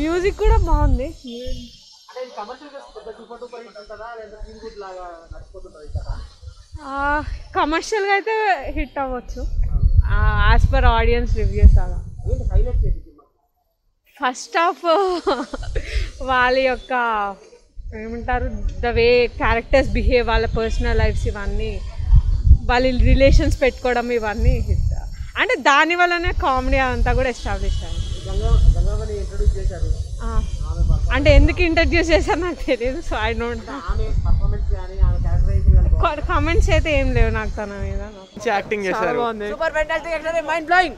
Music కూడా బాగుంది కమర్షియల్గా అయితే హిట్ అవ్వచ్చు యాజ్ పర్ ఆడియన్స్ రివ్యూస్ అలా ఫస్ట్ ఆఫ్ వాళ్ళ యొక్క ఏమంటారు ద వే క్యారెక్టర్స్ బిహేవ్ వాళ్ళ పర్సనల్ లైఫ్స్ ఇవన్నీ వాళ్ళ రిలేషన్స్ పెట్టుకోవడం ఇవన్నీ హిట్ అంటే దాని వల్లనే కామెడీ అంతా కూడా ఎస్టాబ్లిష్ అయింది ఆ. అంటే ఎందుకు ఇంట్రడ్యూస్ చేశారు నాకు తెలియదు సో ఐ డోంట్ కామెంట్స్ అయితే ఏం లేవు నాకు తన మీద మంచి యాక్టింగ్ చేశారు సూపర్ ఫెంటాస్టిక్ మైండ్ బ్లోయింగ్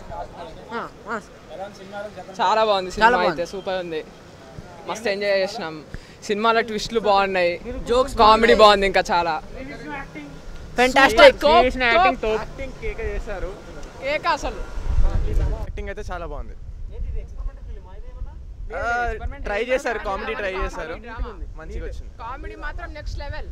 చాలా బాగుంది సినిమా అయితే సూపర్ ఉంది మస్తు ఎంజాయ్ చేసినాం సినిమాలో ట్విస్ట్లు బాగున్నాయి జోక్స్ కామెడీ బాగుంది ఇంకా చాలా ఫెంటాస్టిక్ యాక్టింగ్ యాక్టింగ్ కేక చేశారు ఏక అసలు యాక్టింగ్ అయితే చాలా బాగుంది ట్రై చేశారు కామెడీ ట్రై చేశారు మంచిగా వచ్చింది కామెడీ మాత్రం నెక్స్ట్ లెవెల్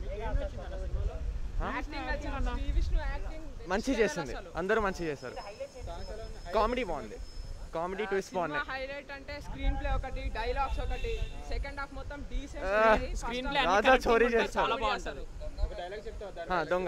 మంచిగా చేసింది అందరూ మంచిగా చేశారు కామెడీ బాగుంది కామెడీ ట్విస్ట్ బాగున్నాయి హైలైట్ అంటే స్క్రీన్ ప్లే ఒకటి డైలాగ్స్ ఒకటి సెకండ్ హాఫ్ మొత్తం ఆ, డీసెంట్ స్క్రీన్ ప్లే రాజా చోరీ చేస్తారు చాలా బాగుంటుంది ఆ, దొంగ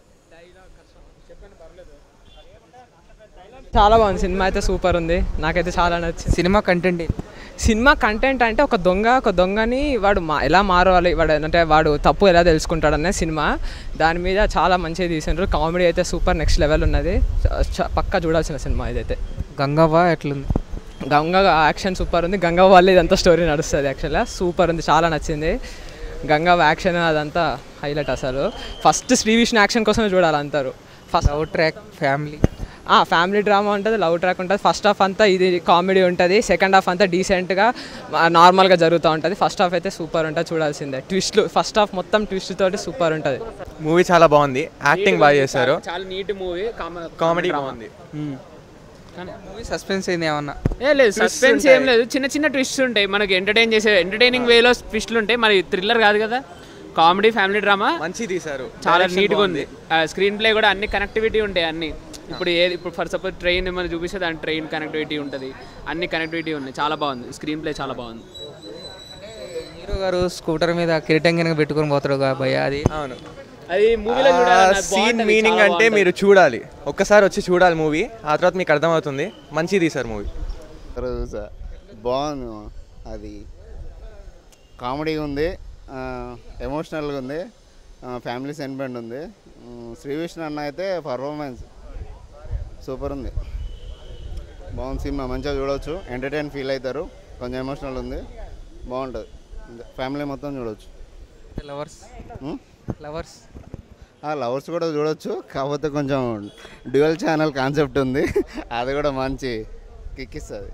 చాలా బాగుంది సినిమా అయితే సూపర్ ఉంది నాకైతే చాలా నచ్చింది సినిమా కంటెంట్ సినిమా కంటెంట్ అంటే ఒక దొంగ ఒక దొంగని వాడు మా ఎలా మారవాలి వాడు అంటే వాడు తప్పు ఎలా తెలుసుకుంటాడు అనే సినిమా దాని మీద చాలా మంచిగా తీసినారు కామెడీ అయితే సూపర్ నెక్స్ట్ లెవెల్ ఉన్నది చ- చ- పక్కా చూడాల్సిన సినిమా ఇదైతే గంగవ్వ ఎట్లుంది గంగ యాక్షన్ సూపర్ ఉంది గంగ వల్ల ఇదంతా స్టోరీ నడుస్తుంది యాక్చువల్గా సూపర్ ఉంది చాలా నచ్చింది గంగ యాక్షన్ అదంతా హైలైట్ అసలు ఫస్ట్ శ్రీ విష్ణు యాక్షన్ కోసమే చూడాలి అంటారు first love track family family drama ఉంటుంది లవ్ ట్రాక్ ఉంటుంది ఫస్ట్ హాఫ్ అంతా ఇది కామెడీ ఉంటుంది సెకండ్ హాఫ్ అంతా డీసెంట్గా నార్మల్గా జరుగుతూ ఉంటుంది ఫస్ట్ హాఫ్ అయితే సూపర్ ఉంటుంది చూడాల్సిందే ట్విస్ట్లు ఫస్ట్ హాఫ్ మొత్తం ట్విస్ట్ తోటి సూపర్ ఉంటుంది మూవీ చాలా బాగుంది యాక్టింగ్ బాగా చేశారు చాలా నీట్ మూవీ కామెడీ బాగుంది మూవీ సస్పెన్స్ అయింది ఏమన్నా ఏ లేదు సస్పెన్స్ ఏం లేదు చిన్న చిన్న ట్విస్ట్స్ ఉంటాయి మనకి ఎంటర్టైన్ చేసే ఎంటర్టైనింగ్ వేలో ట్విస్ట్లు ఉంటాయి మరి థ్రిల్లర్ కాదు కదా కామెడీ ఫ్యామిలీ డ్రామా మంచి తీశారు చాలా Direction నీట్గా బాగుంది. ఉంది స్క్రీన్ ప్లే కూడా అన్ని కనెక్టివిటీ ఉంటాయి అన్ని ఇప్పుడు ఏది ఇప్పుడు ఫర్ సపోజ్ ట్రైన్ మనం చూపిస్తే దాని ట్రైన్ కనెక్టివిటీ ఉంటుంది అన్ని కనెక్టివిటీ ఉన్నాయి చాలా బాగుంది స్క్రీన్ ప్లే చాలా బాగుంది హీరో గారు స్కూటర్ మీద కిరీటం కనుక పెట్టుకొని పోతాడు భయ్య అది అవును అది మూవీలో చూడాలి సీన్ మీనింగ్ అంటే మీరు చూడాలి ఒక్కసారి వచ్చి చూడాలి మూవీ ఆ తర్వాత మీకు అర్థమవుతుంది మంచి తీశారు మూవీ తర్వాత చూసా బాగుంది అది కామెడీ ఉంది ఎమోషనల్గా ఉంది ఫ్యామిలీ సెంటిమెంట్ ఉంది ఉమ్, శ్రీ విష్ణు అన్న అయితే పర్ఫార్మెన్స్ సూపర్ ఉంది బాగుంది సినిమా మంచిగా చూడవచ్చు ఎంటర్టైన్ ఫీల్ అవుతారు కొంచెం ఎమోషనల్ ఉంది బాగుంటుంది ఫ్యామిలీ మొత్తం చూడవచ్చు లవర్స్ ఉమ్? లవర్స్ ఆ లవర్స్ కూడా చూడొచ్చు కాకపోతే కొంచెం డ్యూయల్ ఛానల్ కాన్సెప్ట్ ఉంది అది కూడా మంచి కిక్కిస్తుంది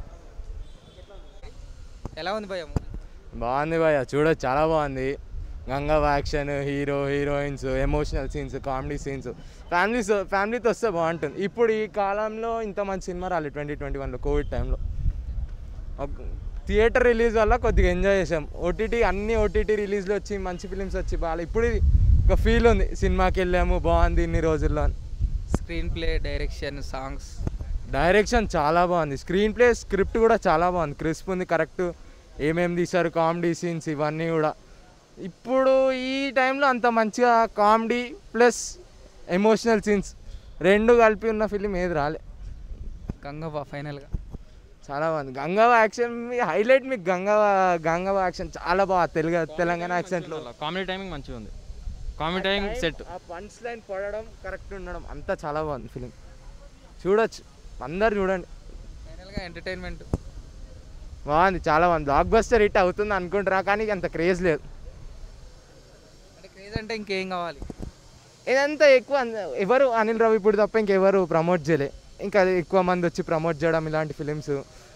ఎలా ఉంది భయ్య మూవీ బాగుంది భయ్య చూడొచ్చు చాలా బాగుంది Ganga action hero heroines emotional scenes comedy scenes family ఫ్యామిలీతో వస్తే బాగుంటుంది ఇప్పుడు ఈ కాలంలో ఇంత మంచి సినిమా రాలేదు ట్వంటీ ట్వంటీ వన్లో కోవిడ్ టైంలో థియేటర్ రిలీజ్ వల్ల కొద్దిగా ఎంజాయ్ చేసాం ఓటీటీ అన్ని ఓటీటీ రిలీజ్లు వచ్చి మంచి ఫిలిమ్స్ వచ్చి బాగా ఇప్పుడు ఇది ఒక ఫీల్ ఉంది సినిమాకి వెళ్ళాము బాగుంది ఇన్ని రోజుల్లో అని screenplay direction songs direction చాలా బాగుంది స్క్రీన్ ప్లే స్క్రిప్ట్ కూడా చాలా బాగుంది క్రిస్ప్ ఉంది కరెక్ట్ ఏమేమి తీశారు కామెడీ సీన్స్ ఇవన్నీ కూడా ఇప్పుడు ఈ టైంలో అంత మంచిగా కామెడీ ప్లస్ ఎమోషనల్ సీన్స్ రెండు కలిపి ఉన్న ఫిలిం ఏది రాలే గంగవ్వ ఫైనల్గా చాలా బాగుంది గంగవ యాక్షన్ హైలైట్ మీకు గంగవ గంగవ యాక్షన్ చాలా బాగా తెలుగు తెలంగాణ యాక్సెంట్లో కామెడీ టైమింగ్ మంచిగా ఉంది కామెడీ టైమింగ్ సెట్ ఆ పంచ్ లైన్ పడడం కరెక్ట్ ఉండడం అంతా చాలా బాగుంది ఫిలిం చూడొచ్చు అందరు చూడండి ఫైనల్గా ఎంటర్టైన్మెంట్ బాగుంది చాలా బాగుంది బ్లాక్ బస్టర్ హిట్ అవుతుంది అనుకుంటున్నా కానీ అంత క్రేజ్ లేదు అంటే క్రేజ్ అంటే ఇంకేం కావాలి ఇదంతా ఎక్కువ అంద- ఎవరు అనిల్ రావు ఇప్పుడు తప్ప ఇంకెవరు ప్రమోట్ చేయలే ఇంకా అది ఎక్కువ మంది వచ్చి ప్రమోట్ చేయడం ఇలాంటి ఫిలిమ్స్